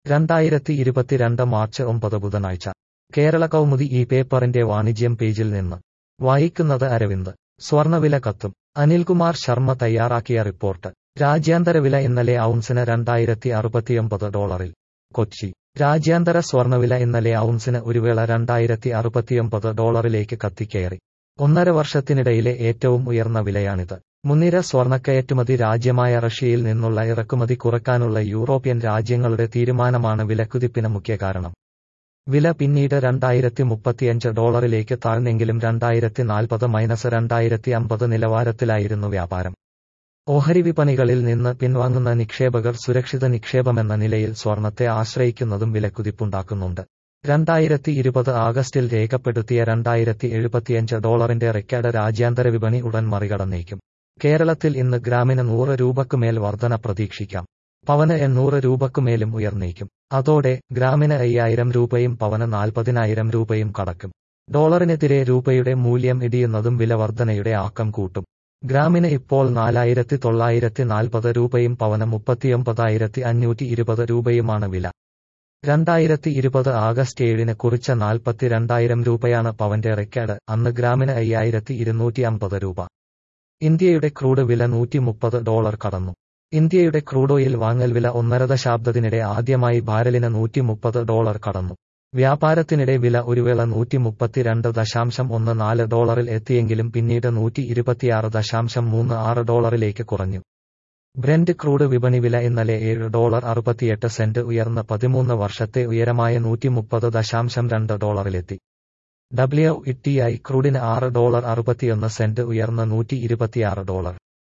രണ്ടായിരത്തി ഇരുപത്തിരണ്ട് മാർച്ച് ഒമ്പത് ബുധനാഴ്ച കേരള കൗമുദി ഈ പേപ്പറിന്റെ വാണിജ്യം പേജിൽ നിന്ന് വായിക്കുന്നത് അരവിന്ദ് സ്വർണവില കത്തും അനിൽകുമാർ ശർമ്മ തയ്യാറാക്കിയ റിപ്പോർട്ട് രാജ്യാന്തര വില ഇന്നലെ ഔൺസിന് രണ്ടായിരത്തി അറുപത്തിയൊമ്പത് ഡോളറിൽ കൊച്ചി രാജ്യാന്തര സ്വർണവില ഇന്നലെ ഔൺസിന് ഒരു വേള രണ്ടായിരത്തി അറുപത്തിയൊമ്പത് ഡോളറിലേക്ക് കത്തിക്കയറി ഒന്നര വർഷത്തിനിടയിലെ ഏറ്റവും ഉയർന്ന വിലയാണിത് മുൻനിര സ്വർണക്കയറ്റുമതി രാജ്യമായ റഷ്യയിൽ നിന്നുള്ള ഇറക്കുമതി കുറയ്ക്കാനുള്ള യൂറോപ്യൻ രാജ്യങ്ങളുടെ തീരുമാനമാണ് വിലക്കുതിപ്പിന് മുഖ്യ കാരണം വില പിന്നീട് രണ്ടായിരത്തി മുപ്പത്തിയഞ്ച് ഡോളറിലേക്ക് താഴ്ന്നെങ്കിലും രണ്ടായിരത്തി നാൽപ്പത് മൈനസ് രണ്ടായിരത്തി അമ്പത് നിലവാരത്തിലായിരുന്നു വ്യാപാരം ഓഹരി വിപണികളിൽ നിന്ന് പിൻവാങ്ങുന്ന നിക്ഷേപകർ സുരക്ഷിത നിക്ഷേപമെന്ന നിലയിൽ സ്വർണത്തെ ആശ്രയിക്കുന്നതും വിലക്കുതിപ്പുണ്ടാക്കുന്നുണ്ട് രണ്ടായിരത്തി ഇരുപത് ആഗസ്റ്റിൽ രേഖപ്പെടുത്തിയ രണ്ടായിരത്തി എഴുപത്തിയഞ്ച് ഡോളറിന്റെ റെക്കോർഡ് രാജ്യാന്തര വിപണി ഉടൻ മറികടന്നേക്കും കേരളത്തിൽ ഇന്ന് ഗ്രാമിന് നൂറ് രൂപക്കുമേൽ വർധന പ്രതീക്ഷിക്കാം പവന് എണ്ണൂറ് രൂപക്കുമേലും ഉയർന്നേക്കും അതോടെ ഗ്രാമിന് അയ്യായിരം രൂപയും പവന് നാൽപ്പതിനായിരം രൂപയും കടക്കും ഡോളറിനെതിരെ രൂപയുടെ മൂല്യം ഇടിയുന്നതും വില വർധനയുടെ ആക്കം കൂട്ടും ഗ്രാമിന് ഇപ്പോൾ നാലായിരത്തി തൊള്ളായിരത്തി നാൽപ്പത് രൂപയും പവന് മുപ്പത്തിയൊമ്പതായിരത്തി അഞ്ഞൂറ്റി ഇരുപത് രൂപയുമാണ് വില രണ്ടായിരത്തി ഇരുപത് ആഗസ്റ്റ് ഏഴിന് കുറിച്ച നാൽപ്പത്തിരണ്ടായിരം രൂപയാണ് പവന്റെ റെക്കോർഡ് അന്ന് ഗ്രാമിന് അയ്യായിരത്തി ഇരുന്നൂറ്റി അമ്പത് രൂപ ഇന്ത്യയുടെ ക്രൂഡ് വില നൂറ്റി മുപ്പത് ഡോളർ കടന്നു ഇന്ത്യയുടെ ക്രൂഡ് ഓയിൽ വാങ്ങൽ വില ഒന്നര ദശാബ്ദത്തിനിടെ ആദ്യമായി ബാരലിന് നൂറ്റി മുപ്പത് ഡോളർ കടന്നു വ്യാപാരത്തിനിടെ വില ഒരു വേള നൂറ്റി മുപ്പത്തിരണ്ട് ദശാംശം ഒന്ന് നാല് ഡോളറിൽ എത്തിയെങ്കിലും പിന്നീട് നൂറ്റി ഇരുപത്തിയാറ് ദശാംശം മൂന്ന് ആറ് ഡോളറിലേക്ക് കുറഞ്ഞു ബ്രെൻഡ് ക്രൂഡ് വിപണി വില ഇന്നലെ ഏഴ് ഡോളർ അറുപത്തിയെട്ട് സെന്റ് ഉയർന്ന് പതിമൂന്ന് വർഷത്തെ ഉയരമായ നൂറ്റി മുപ്പത് ദശാംശം രണ്ട് ഡോളറിലെത്തി ഡബ്ല്യു ഇട്ടിയായി ക്രൂഡിന് ആറ് ഡോളർ അറുപത്തിയൊന്ന് സെന്റ് ഉയർന്ന് നൂറ്റി ഇരുപത്തിയാറ് ഡോളർ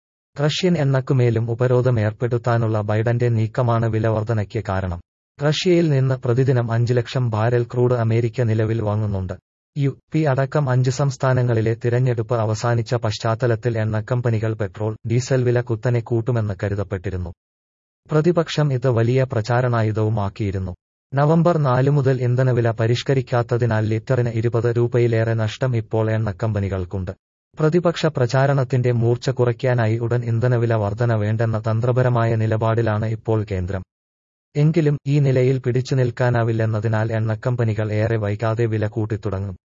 റഷ്യൻ എണ്ണക്കുമേലും ഉപരോധം ഏർപ്പെടുത്താനുള്ള ബൈഡന്റെ നീക്കമാണ് വിലവർധനയ്ക്ക് കാരണം റഷ്യയിൽ നിന്ന് പ്രതിദിനം അഞ്ച് ലക്ഷം ബാരൽ ക്രൂഡ് അമേരിക്ക നിലവിൽ വാങ്ങുന്നുണ്ട് യു പി അടക്കം അഞ്ച് സംസ്ഥാനങ്ങളിലെ തിരഞ്ഞെടുപ്പ് അവസാനിച്ച പശ്ചാത്തലത്തിൽ എണ്ണക്കമ്പനികൾ പെട്രോൾ ഡീസൽ വില കുത്തനെ കൂട്ടുമെന്ന് കരുതപ്പെട്ടിരുന്നു പ്രതിപക്ഷം ഇത് വലിയ പ്രചാരണായുധവുമാക്കിയിരുന്നു നവംബർ നാല് മുതൽ ഇന്ധനവില പരിഷ്കരിക്കാത്തതിനാൽ ലിറ്ററിന് ഇരുപത് രൂപയിലേറെ നഷ്ടം ഇപ്പോൾ എണ്ണക്കമ്പനികൾക്കുണ്ട് പ്രതിപക്ഷ പ്രചാരണത്തിന്റെ മൂർച്ച കുറയ്ക്കാനായി ഉടൻ ഇന്ധനവില വർധന വേണ്ടെന്ന തന്ത്രപരമായ നിലപാടിലാണ് ഇപ്പോൾ കേന്ദ്രം എങ്കിലും ഈ നിലയിൽ പിടിച്ചു നിൽക്കാനാവില്ലെന്നതിനാൽ എണ്ണക്കമ്പനികൾ ഏറെ വൈകാതെ വില കൂട്ടിത്തുടങ്ങും